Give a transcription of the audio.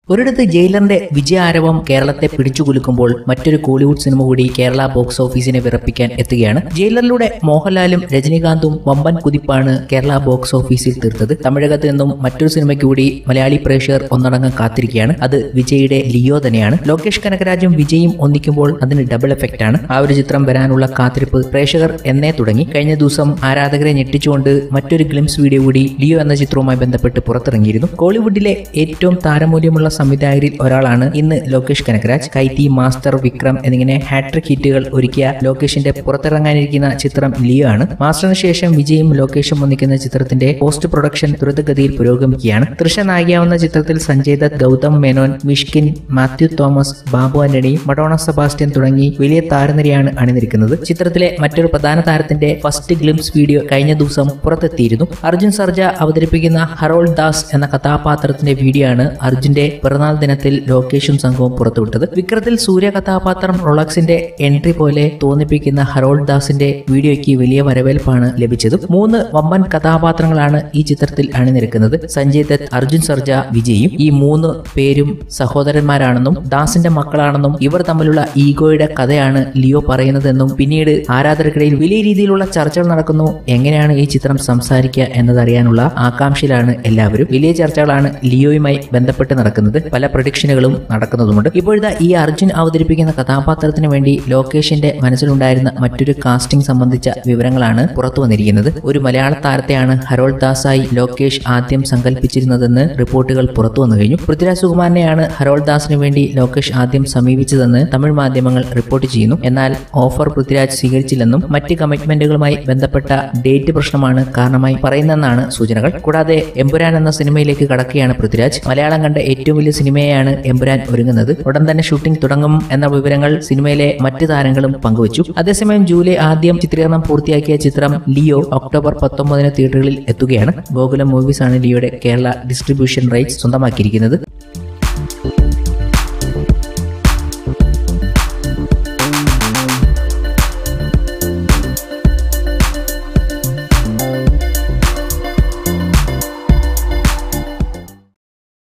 ഒരിടത്ത് ജയിലറിന്റെ വിജയാരവം കേരളത്തെ പിടിച്ചുകുലുക്കുമ്പോൾ മറ്റൊരു കോളിവുഡ് സിനിമ കൂടി കേരള ബോക്സ് ഓഫീസിനെ വിറപ്പിക്കാൻ എത്തുകയാണ് ജയിലറിലൂടെ മോഹൻലാലും രജനീകാന്തും വമ്പൻ കുതിപ്പാണ് കേരള ബോക്സ് ഓഫീസിൽ തീർത്തത് തമിഴകത്ത് നിന്നും മറ്റൊരു സിനിമയ്ക്ക് കൂടി മലയാളി പ്രേക്ഷകർ ഒന്നടങ്കം കാത്തിരിക്കുകയാണ് അത് വിജയുടെ ലിയോ തന്നെയാണ് ലോകേഷ് കനകരാജും വിജയും ഒന്നിക്കുമ്പോൾ അതിന് ഡബിൾ എഫക്റ്റ് ആണ് ആ ഒരു ചിത്രം വരാനുള്ള കാത്തിരിപ്പ് പ്രേക്ഷകർ എന്നേ തുടങ്ങി കഴിഞ്ഞ ദിവസം ആരാധകരെ ഞെട്ടിച്ചുകൊണ്ട് മറ്റൊരു ഗ്ലിംസ് വീഡിയോ കൂടി ലിയോ എന്ന ചിത്രവുമായി ബന്ധപ്പെട്ട് പുറത്തിറങ്ങിയിരുന്നു കോളിവുഡിലെ ഏറ്റവും താരമൂല്യമുള്ള സംവിധായകരിൽ ഒരാളാണ് ഇന്ന് ലോകേഷ് കനകരാജ് കൈറ്റി മാസ്റ്റർ വിക്രം എന്നിങ്ങനെ ഹാട്രിക് ഹിറ്റുകൾ ഒരുക്കിയ ലോകേഷിന്റെ പുറത്തിറങ്ങാനിരിക്കുന്ന ചിത്രം ലിയോ ആണ് മാസ്റ്ററിന് ശേഷം വിജയും ലോകേഷും ഒന്നിക്കുന്ന ചിത്രത്തിന്റെ പോസ്റ്റ് പ്രൊഡക്ഷൻ ദ്രുതഗതിയിൽ പുരോഗമിക്കുകയാണ് തൃശ നായികയാവുന്ന ചിത്രത്തിൽ സഞ്ജയ് ദത്ത് ഗൗതം മേനോൻ മിഷ്കിൻ മാത്യു തോമസ് ബാബു ആന്റണി മഡോണ സെബാസ്റ്റ്യൻ തുടങ്ങി വലിയ താരനിരയാണ് അണിനിരിക്കുന്നത് ചിത്രത്തിലെ മറ്റൊരു പ്രധാന താരത്തിന്റെ ഫസ്റ്റ് ഗ്ലിംസ് വീഡിയോ കഴിഞ്ഞ ദിവസം പുറത്തെത്തിയിരുന്നു അർജുൻ സർജ അവതരിപ്പിക്കുന്ന ഹറോൾ ദാസ് എന്ന കഥാപാത്രത്തിന്റെ വീഡിയോ ആണ് അർജുന്റെ പിറന്നാൾ ദിനത്തിൽ ലോകേഷും സംഘവും പുറത്തുവിട്ടത് വിക്രത്തിൽ സൂര്യ കഥാപാത്രം റൊളക്സിന്റെ എൻട്രി പോലെ തോന്നിപ്പിക്കുന്ന ഹറോൾ ദാസിന്റെ വീഡിയോയ്ക്ക് വലിയ വരവേൽപ്പാണ് ലഭിച്ചത് മൂന്ന് വമ്പൻ കഥാപാത്രങ്ങളാണ് ഈ ചിത്രത്തിൽ അണിനിരക്കുന്നത് സഞ്ജയ് ദത്ത് അർജുൻ സർജ വിജയും ഈ മൂന്ന് പേരും സഹോദരന്മാരാണെന്നും ദാസിന്റെ മക്കളാണെന്നും ഇവർ തമ്മിലുള്ള ഈഗോയുടെ കഥയാണ് ലിയോ പറയുന്നതെന്നും പിന്നീട് ആരാധകർക്കിടയിൽ വലിയ രീതിയിലുള്ള ചർച്ചകൾ നടക്കുന്നു എങ്ങനെയാണ് ഈ ചിത്രം സംസാരിക്കുക എന്നതറിയാനുള്ള ആകാംക്ഷയിലാണ് എല്ലാവരും വലിയ ചർച്ചകളാണ് ലിയോയുമായി ബന്ധപ്പെട്ട് നടക്കുന്നത് പല പ്രഡിക്ഷനുകളും നടക്കുന്നതുമുണ്ട് ഇപ്പോഴത്തെ ഈ അർജുൻ അവതരിപ്പിക്കുന്ന കഥാപാത്രത്തിന് വേണ്ടി ലോകേഷിന്റെ മനസ്സിലുണ്ടായിരുന്ന മറ്റൊരു കാസ്റ്റിംഗ് സംബന്ധിച്ച വിവരങ്ങളാണ് പുറത്തു വന്നിരിക്കുന്നത് ഒരു മലയാള താരത്തെയാണ് ഹരോൾ ദാസായി ലോകേഷ് ആദ്യം സങ്കല്പിച്ചിരുന്നതെന്ന് റിപ്പോർട്ടുകൾ പുറത്തു വന്നു കഴിഞ്ഞു പൃഥ്വിരാജ് സുകുമാരനെയാണ് ഹരോൾ ദാസിന് വേണ്ടി ലോകേഷ് ആദ്യം സമീപിച്ചതെന്ന് തമിഴ് മാധ്യമങ്ങൾ റിപ്പോർട്ട് ചെയ്യുന്നു എന്നാൽ ഓഫർ പൃഥ്വിരാജ് സ്വീകരിച്ചില്ലെന്നും മറ്റ് കമ്മിറ്റ്മെന്റുകളുമായി ബന്ധപ്പെട്ട ഡേറ്റ് പ്രശ്നമാണ് കാരണമായി പറയുന്നതെന്നാണ് സൂചനകൾ കൂടാതെ എമ്പുരാൻ എന്ന സിനിമയിലേക്ക് കടക്കുകയാണ് പൃഥ്വിരാജ് മലയാളം കണ്ട ഏറ്റവും വലിയ സിനിമയെയാണ് എമ്പുരാൻ ഒരുങ്ങുന്നത് ഉടൻ തന്നെ ഷൂട്ടിംഗ് തുടങ്ങും എന്ന വിവരങ്ങൾ സിനിമയിലെ മറ്റ് താരങ്ങളും പങ്കുവച്ചു അതേസമയം ജൂലൈ ആദ്യം ചിത്രീകരണം പൂർത്തിയാക്കിയ ചിത്രം ലിയോ ഒക്ടോബർ പത്തൊമ്പതിന് തിയേറ്ററുകളിൽ എത്തുകയാണ് ഗോകുലം മൂവീസ് ആണ് ലിയോയുടെ കേരള ഡിസ്ട്രിബ്യൂഷൻ റൈറ്റ്സ് സ്വന്തമാക്കിയിരിക്കുന്നത്